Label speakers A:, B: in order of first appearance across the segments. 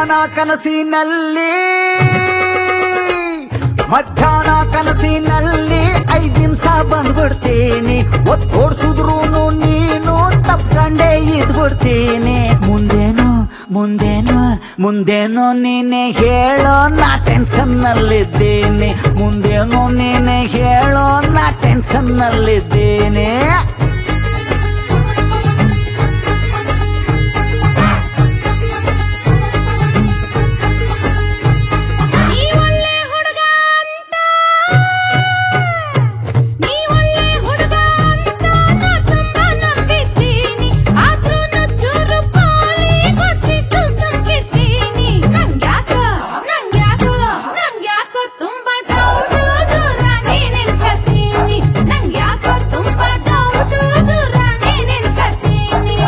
A: ಮಧ್ಯಾಹ್ನ ಕನಸಿನಲ್ಲಿ ಮಧ್ಯಾಹ್ನ ಕನಸಿನಲ್ಲಿ ಐದ್ ನಿಮಿಷ ಬಂದ್ಬಿಡ್ತೀನಿ ಒತ್ತೋಡ್ಸಿದ್ರು ನೀನು ತಪ್ಕಂಡೇ ಇದ್ಬಿಡ್ತೀನಿ ಮುಂದೇನು ಮುಂದೇನು ಮುಂದೇನು ನೀನೆ ಹೇಳೋ ನಾ ಟೆನ್ಷನ್ ನಲ್ಲಿದ್ದೀನಿ ಮುಂದೇನು ನೀನೆ ಹೇಳೋ ನಾ ಟೆನ್ಷನ್ ನಲ್ಲಿದ್ದೀನಿ
B: ನೀ ಒಳ್ಳೆ ಹುಡುಗ ಅಂತ ನೀ ಒಳ್ಳೆ ಹುಡುಗ ಅಂತ ನಾ ತುಂಬಾ ನಂಬಿದ್ದೀನಿ ಆದ್ರೂ ನಾ ಚೂರು ಪಾಲಿ ಗೊತ್ತಿದ್ದು ಸಂಕಿದ್ದೀನಿ ನಂಗ್ಯಾಕೋ ನಂಗ್ಯಾಕೋ ನಂಗ್ಯಾಕೋ ತುಂಬಾ ಡೌಟು ದೂರ ನೀ ನಿಂತ್ಕತೀನಿ ನಂಗ್ಯಾಕೋ ತುಂಬಾ ಡೌಟು ದೂರ ನೀ ನಿಂತ್ಕತೀನಿ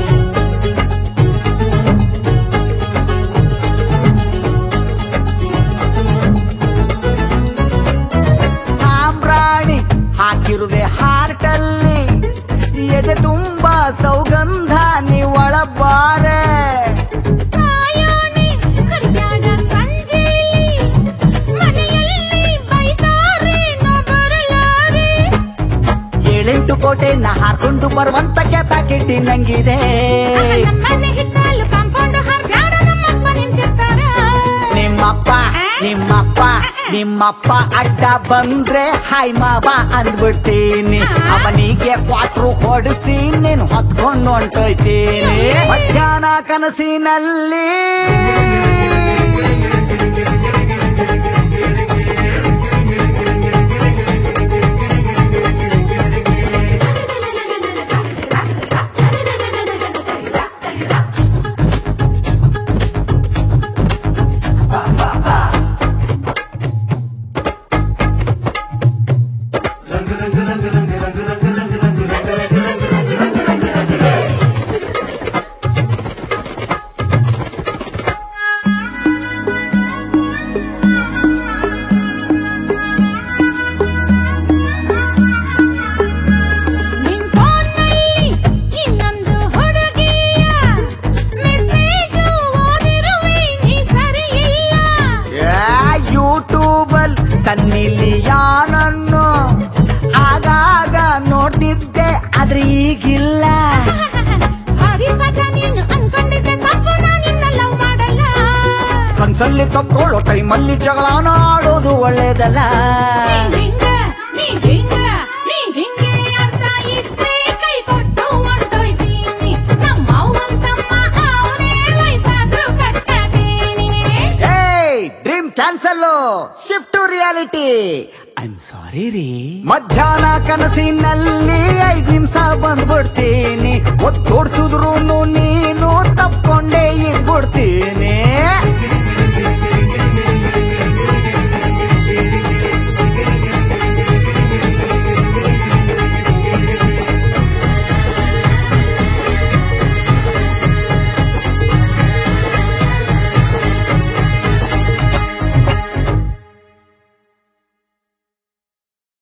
A: ಸಾಂಬ್ರಾಣಿ ಹಾಕಿರುವೆ ಹಾರ್ಟಲ್ಲಿ ಎದೆ ತುಂಬಾ ಸೌಗಂಧ ನೀವಳ ಬಾರೆ
B: ಕಾಯೋಣಿ ಕರಿಯಾದ ಸಂಜೆಲಿ ಮನೆಯಲ್ಲಿ ಬೈತಾರೆ ನಾ ಬರಲಾರೆ
A: ಏಳೆಂಟು ಕೋಟೆ ನಾ ಹಾರ್ಕೊಂಡು ಬರುವಂತ ಕೆಪಾಸಿಟಿ ನಂಗಿದೆ
B: ನಮ್ಮನೆ ಹಿತ್ತಲು ಕಾಂಪೌಂಡ್ ಹಾರ್ಬ್ಯಾಡ ನಮ್ಮಪ್ಪ ನಿಂತಿರ್ತಾರ
A: ನಿಮ್ಮಪ್ಪ ನಿಮ್ಮಪ್ಪ ನಿಮ್ಮಪ್ಪ ಅಡ್ಡ ಬಂದ್ರೆ ಹಾಯ್ ಮಾವ ಅಂದ್ಬಿಡ್ತೀನಿ ಅವನಿಗೆ ಕ್ವಾಟ್ರು ಹೊಡಿಸಿ ನೀನು ಹೊತ್ಕೊಂಡು ಹೊಂಟೋಯ್ತೀನಿ ಮಧ್ಯಾಹ್ನ ಕನಸಿನಲ್ಲಿ
B: ನಿನ್ ಫೋನ್ನಲ್ಲಿ ಇನ್ನೊಂದು ಹುಡುಗಿಯ ಮೆಸೇಜು ಓದಿರುವೆ ನೀ ಸರಿ ಇಲ್ಲ
A: ಯೂಟ್ಯೂಬಲ್ ಸನ್ನಿಲಿಯಾನನ್ನು ಆಗಾಗ ನೋಡ್ತಿದ್ದೆ ಆದ್ರೆ ಈಗಿಲ್ಲ
B: ಭಾರಿ ಸಜ ನೀನು ಅನ್ಕೊಂಡಿದ್ದೆ ತಪ್ಪು ನಾ ನಿನ್ನ ಲವ್ ಮಾಡಲ್ಲ
A: ಕನ್ಸಲ್ಲಿ ತಪ್ಕೊಳ್ಳೋ ಟೈಮಲ್ಲಿ ಜಗಳನ ಆಡೋದು ಒಳ್ಳೇದಲ್ಲ
B: ನೀ ಹಿಂಗ ನೀ ಹಿಂಗ ನೀ ಹಿಂಗೆ ಅರ್ಥ ಇದ್ರೆ ಕೈ ಕೊಟ್ಟು ಹೊಂಟೋಯ್ತೀನಿ ನಮ್ಮ ಅವ್ವನ್ ತಮ್ಮ ಅವನೇ ವಯಸ್ಸಾದ್ರೂ ಕಟ್ಟಾದೀನಿ
A: ಏಯ್ dream cancel shift to reality I'm sorry ರೀ ಮಧ್ಯಾಹ್ನ ಕನಸಿನಲ್ಲಿ ಐದ್ ನಿಮಿಷ ಬಂದ್ಬಿಡ್ತೀನಿ ಒತ್ತೋಡ್ಸಿದ್ರು